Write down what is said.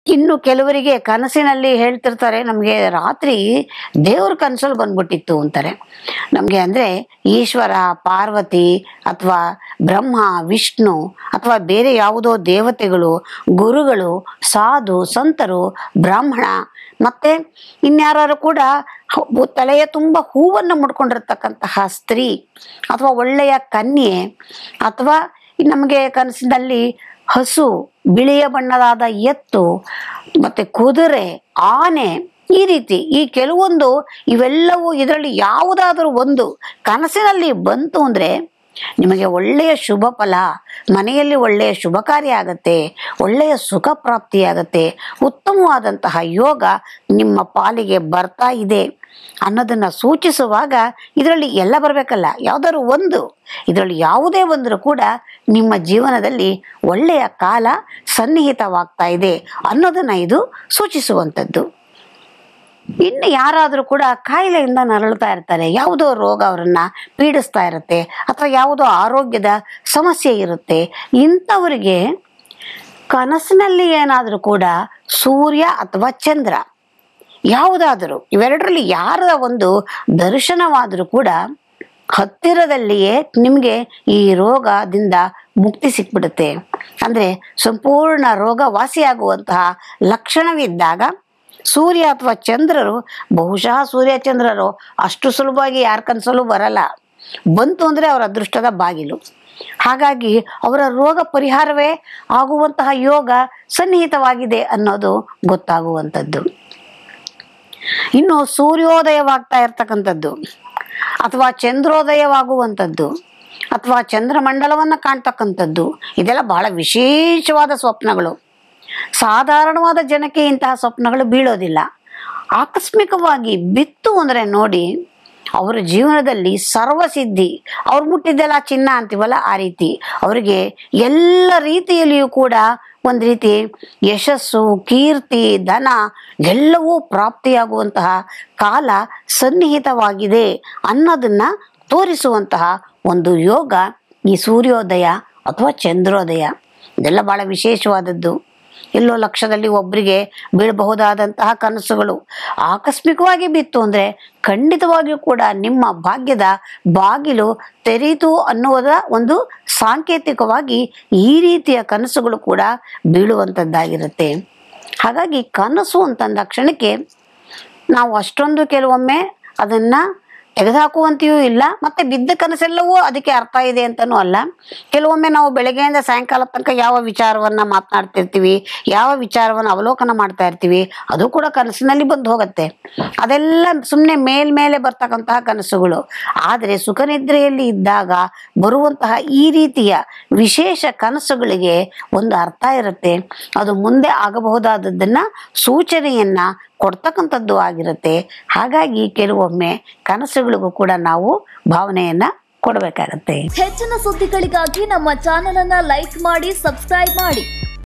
ಇನ್ನು ಕೆಲವರಿಗೆ ಕನಸಿನಲ್ಲಿ ಹೇಳ್ತಿರ್ತಾರೆ ನಮಗೆ ರಾತ್ರಿ ದೇವ್ರ ಕನಸಲ್ಲಿ ಬಂದ್ಬಿಟ್ಟಿತ್ತು ಅಂತಾರೆ ನಮಗೆ ಅಂದರೆ ಈಶ್ವರ ಪಾರ್ವತಿ ಅಥವಾ ಬ್ರಹ್ಮ ವಿಷ್ಣು ಅಥವಾ ಬೇರೆ ಯಾವುದೋ ದೇವತೆಗಳು ಗುರುಗಳು ಸಾಧು ಸಂತರು ಬ್ರಾಹ್ಮಣ ಮತ್ತೆ ಇನ್ಯಾರು ಕೂಡ ಹು- ತಲೆಯ ತುಂಬ ಹೂವನ್ನು ಮುಡ್ಕೊಂಡಿರ್ತಕ್ಕಂತಹ ಸ್ತ್ರೀ ಅಥವಾ ಒಳ್ಳೆಯ ಕನ್ಯೆ ಅಥವಾ ನಮಗೆ ಕನಸಿನಲ್ಲಿ ಹಸು ಬಿಳಿಯ ಬಣ್ಣದಾದ ಎತ್ತು ಮತ್ತೆ ಕುದುರೆ ಆನೆ ಈ ರೀತಿ ಈ ಕೆಲವೊಂದು ಇವೆಲ್ಲವೂ ಇದರಲ್ಲಿ ಯಾವುದಾದರೂ ಒಂದು ಕನಸಿನಲ್ಲಿ ಬಂತು ಅಂದರೆ ನಿಮಗೆ ಒಳ್ಳೆಯ ಶುಭ ಫಲ ಮನೆಯಲ್ಲಿ ಒಳ್ಳೆಯ ಶುಭ ಕಾರ್ಯ ಆಗತ್ತೆ ಒಳ್ಳೆಯ ಸುಖ ಪ್ರಾಪ್ತಿಯಾಗತ್ತೆ ಉತ್ತಮವಾದಂತಹ ಯೋಗ ನಿಮ್ಮ ಪಾಲಿಗೆ ಬರ್ತಾ ಇದೆ ಅನ್ನೋದನ್ನ ಸೂಚಿಸುವಾಗ ಇದರಲ್ಲಿ ಎಲ್ಲ ಬರಬೇಕಲ್ಲ ಯಾವ್ದಾದ್ರು ಒಂದು ಇದರಲ್ಲಿ ಯಾವುದೇ ಬಂದರೂ ಕೂಡ ನಿಮ್ಮ ಜೀವನದಲ್ಲಿ ಒಳ್ಳೆಯ ಕಾಲ ಸನ್ನಿಹಿತವಾಗ್ತಾ ಇದೆ ಅನ್ನೋದನ್ನ ಇದು ಸೂಚಿಸುವಂಥದ್ದು ಇನ್ನು ಯಾರಾದರೂ ಕೂಡ ಕಾಯಿಲೆಯಿಂದ ನರಳುತ್ತಾ ಇರ್ತಾರೆ ಯಾವುದೋ ರೋಗ ಅವರನ್ನ ಪೀಡಿಸ್ತಾ ಇರುತ್ತೆ ಅಥವಾ ಯಾವುದೋ ಆರೋಗ್ಯದ ಸಮಸ್ಯೆ ಇರುತ್ತೆ ಇಂಥವರಿಗೆ ಕನಸಿನಲ್ಲಿ ಏನಾದರೂ ಕೂಡ ಸೂರ್ಯ ಅಥವಾ ಚಂದ್ರ ಯಾವುದಾದರೂ ಇವೆರಡರಲ್ಲಿ ಯಾರ ಒಂದು ದರ್ಶನವಾದರೂ ಕೂಡ ಹತ್ತಿರದಲ್ಲಿಯೇ ನಿಮಗೆ ಈ ರೋಗದಿಂದ ಮುಕ್ತಿ ಸಿಕ್ಬಿಡುತ್ತೆ ಅಂದರೆ ಸಂಪೂರ್ಣ ರೋಗ ವಾಸಿಯಾಗುವಂತಹ ಲಕ್ಷಣವಿದ್ದಾಗ ಸೂರ್ಯ ಅಥವಾ ಚಂದ್ರರು ಬಹುಶಃ ಸೂರ್ಯ ಚಂದ್ರರು ಅಷ್ಟು ಸುಲಭವಾಗಿ ಯಾರ ಕನಸಲ್ಲೂ ಬರಲ್ಲ ಬಂತು ಅಂದರೆ ಅವರ ಅದೃಷ್ಟದ ಬಾಗಿಲು ಹಾಗಾಗಿ ಅವರ ರೋಗ ಪರಿಹಾರವೇ ಆಗುವಂತಹ ಯೋಗ ಸನ್ನಿಹಿತವಾಗಿದೆ ಅನ್ನೋದು ಗೊತ್ತಾಗುವಂಥದ್ದು ಇನ್ನು ಸೂರ್ಯೋದಯವಾಗ್ತಾ ಇರ್ತಕ್ಕಂಥದ್ದು ಅಥವಾ ಚಂದ್ರೋದಯವಾಗುವಂಥದ್ದು ಅಥವಾ ಚಂದ್ರಮಂಡಲವನ್ನು ಕಾಣ್ತಕ್ಕಂಥದ್ದು ಇದೆಲ್ಲ ಬಹಳ ವಿಶೇಷವಾದ ಸ್ವಪ್ನಗಳು ಸಾಧಾರಣವಾದ ಜನಕ್ಕೆ ಇಂತಹ ಸ್ವಪ್ನಗಳು ಬೀಳೋದಿಲ್ಲ ಆಕಸ್ಮಿಕವಾಗಿ ಬಿತ್ತು ಅಂದರೆ ನೋಡಿ ಅವರ ಜೀವನದಲ್ಲಿ ಸರ್ವಸಿದ್ಧಿ ಅವ್ರು ಮುಟ್ಟಿದ್ದೆಲ್ಲ ಚಿನ್ನ ಅಂತೀವಲ್ಲ ಆ ರೀತಿ ಅವರಿಗೆ ಎಲ್ಲ ರೀತಿಯಲ್ಲಿಯೂ ಕೂಡ ಒಂದು ರೀತಿ ಯಶಸ್ಸು ಕೀರ್ತಿ ಧನ ಎಲ್ಲವೂ ಪ್ರಾಪ್ತಿಯಾಗುವಂತಹ ಕಾಲ ಸನ್ನಿಹಿತವಾಗಿದೆ ಅನ್ನೋದನ್ನ ತೋರಿಸುವಂತಹ ಒಂದು ಯೋಗ ಈ ಸೂರ್ಯೋದಯ ಅಥವಾ ಚಂದ್ರೋದಯ ಇದೆಲ್ಲ ಬಹಳ ವಿಶೇಷವಾದದ್ದು ಎಲ್ಲೋ ಲಕ್ಷದಲ್ಲಿ ಒಬ್ಬರಿಗೆ ಬೀಳಬಹುದಾದಂತಹ ಕನಸುಗಳು ಆಕಸ್ಮಿಕವಾಗಿ ಬಿತ್ತು ಅಂದರೆ ಖಂಡಿತವಾಗಿಯೂ ಕೂಡ ನಿಮ್ಮ ಭಾಗ್ಯದ ಬಾಗಿಲು ತೆರೀತು ಅನ್ನುವುದರ ಒಂದು ಸಾಂಕೇತಿಕವಾಗಿ ಈ ರೀತಿಯ ಕನಸುಗಳು ಕೂಡ ಬೀಳುವಂಥದ್ದಾಗಿರುತ್ತೆ ಹಾಗಾಗಿ ಕನಸು ಅಂತಂದ ಕ್ಷಣಕ್ಕೆ ನಾವು ಅಷ್ಟೊಂದು ಕೆಲವೊಮ್ಮೆ ಅದನ್ನ ತೆಗೆದುಹಾಕುವಂತೆಯೂ ಇಲ್ಲ ಮತ್ತೆ ಬಿದ್ದ ಕನಸೆಲ್ಲವೂ ಅದಕ್ಕೆ ಅರ್ಥ ಇದೆ ಅಂತನೂ ಅಲ್ಲ ಕೆಲವೊಮ್ಮೆ ನಾವು ಬೆಳಗ್ಗೆಯಿಂದ ಸಾಯಂಕಾಲ ತನಕ ಯಾವ ವಿಚಾರವನ್ನ ಮಾತನಾಡ್ತಿರ್ತೀವಿ ಯಾವ ವಿಚಾರವನ್ನು ಅವಲೋಕನ ಮಾಡ್ತಾ ಇರ್ತೀವಿ ಅದು ಕೂಡ ಕನಸಿನಲ್ಲಿ ಬಂದು ಹೋಗುತ್ತೆ ಅದೆಲ್ಲ ಸುಮ್ಮನೆ ಮೇಲ್ಮೇಲೆ ಬರ್ತಕ್ಕಂತಹ ಕನಸುಗಳು ಆದರೆ ಸುಖನಿದ್ರೆಯಲ್ಲಿ ಇದ್ದಾಗ ಬರುವಂತಹ ಈ ರೀತಿಯ ವಿಶೇಷ ಕನಸುಗಳಿಗೆ ಒಂದು ಅರ್ಥ ಇರುತ್ತೆ ಅದು ಮುಂದೆ ಆಗಬಹುದಾದದ್ದನ್ನ ಸೂಚನೆಯನ್ನ ಕೊಡ್ತಕ್ಕಂಥದ್ದು ಆಗಿರುತ್ತೆ ಹಾಗಾಗಿ ಕೆಲವೊಮ್ಮೆ ಕನಸುಗಳಿಗೂ ಕೂಡ ನಾವು ಭಾವನೆಯನ್ನ ಕೊಡಬೇಕಾಗತ್ತೆ ಹೆಚ್ಚಿನ ಸುದ್ದಿಗಳಿಗಾಗಿ ನಮ್ಮ ಚಾನೆಲ್ ಅನ್ನ ಲೈಕ್ ಮಾಡಿ ಸಬ್ಸ್ಕ್ರೈಬ್ ಮಾಡಿ